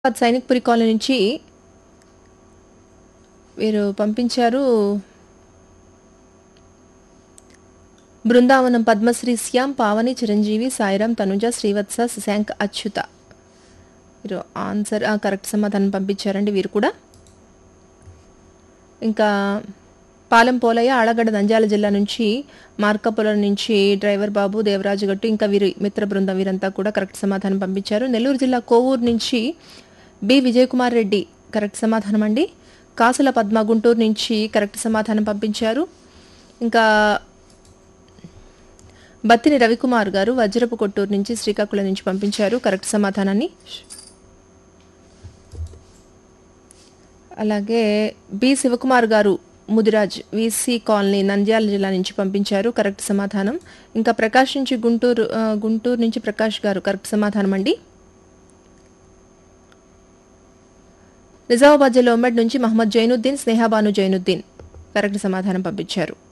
Sainikpuri colony నుంచి వీరు పంపించారు బృందావనం పద్మశ్రీ శ్యామ్ పావని చిరంజీవి సాయిరామ్ తనుజ శ్రీవత్స శశాంక్ అచ్యుత వీరు ఆన్సర్ ఆ, కరెక్ట్ సమాధానం పంపించారండి వీరు కూడా ఇంకా పాలెం పోలయ్య ఆళగడ్డ నంద్యాల జిల్లా నుంచి మార్కాపురం నుంచి డ్రైవర్ బాబు దేవరాజు గట్టు ఇంకా వీరి మిత్ర బృందం వీరంతా కూడా కరెక్ట్ సమాధానం పంపించారు నెల్లూరు జిల్లా కోవూరు నుంచి బి విజయకుమార్ రెడ్డి కరెక్ట్ సమాధానం అండి కాసుల పద్మ గుంటూరు నుంచి కరెక్ట్ సమాధానం పంపించారు ఇంకా బత్తిని రవికుమార్ గారు వజ్రపు కొట్టూరు నుంచి శ్రీకాకుళం నుంచి పంపించారు కరెక్ట్ సమాధానాన్ని అలాగే బి శివకుమార్ గారు ముదిరాజ్ విసి కాలనీ నంద్యాల జిల్లా నుంచి పంపించారు కరెక్ట్ సమాధానం ఇంకా ప్రకాష్ నుంచి గుంటూరు ఆ, గుంటూరు నుంచి ప్రకాష్ గారు కరెక్ట్ సమాధానం అండి నిజామాబాద్ జిల్లా ఉమ్మడి నుంచి మహమ్మద్ జైనుద్దీన్ స్నేహాబాను జైనుద్దీన్ కరెక్ట్ సమాధానం పంపించారు